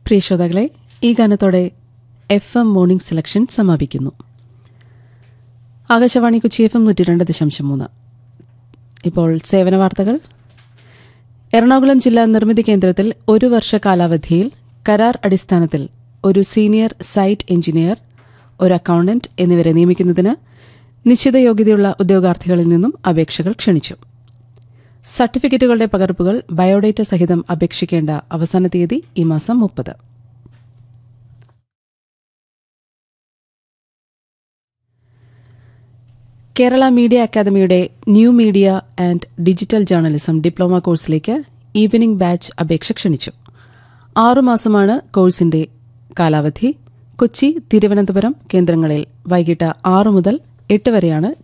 പ്രിയ ശ്രോതാക്കളെ ഈ ഗാനത്തോടെ എഫ് എം മോർണിംഗ് സെലക്ഷൻ സമാപിക്കുന്നു ആകാശവാണി കൊച്ചി എഫ് എം നൂറ്റി രണ്ട് ദശാംശം മൂന്ന് ഇപ്പോൾ സേവന വാർത്തകൾ എറണാകുളം ജില്ലാ നിർമ്മിതി കേന്ദ്രത്തിൽ ഒരു വർഷ കാലാവധിയിൽ കരാർ അടിസ്ഥാനത്തിൽ ഒരു സീനിയർ സൈറ്റ് എഞ്ചിനീയർ ഒരു അക്കൌണ്ടന്റ് എന്നിവരെ നിയമിക്കുന്നതിന് നിശ്ചിത യോഗ്യതയുള്ള ഉദ്യോഗാർത്ഥികളിൽ നിന്നും അപേക്ഷകൾ ക്ഷണിച്ചു സർട്ടിഫിക്കറ്റുകളുടെ പകർപ്പുകൾ ബയോഡേറ്റ സഹിതം അപേക്ഷിക്കേണ്ട അവസാന തീയതി ഈ മാസം മുപ്പത് കേരള മീഡിയ അക്കാദമിയുടെ new media and digital journalism diploma കോഴ്സിലേക്ക് ഈവനിംഗ് ബാച്ച് അപേക്ഷ ക്ഷണിച്ചു ആറുമാസമാണ് കോഴ്സിന്റെ കാലാവധി കൊച്ചി തിരുവനന്തപുരം കേന്ദ്രങ്ങളിൽ വൈകിട്ട് ആറു മുതൽ എട്ട് വരെയാണ്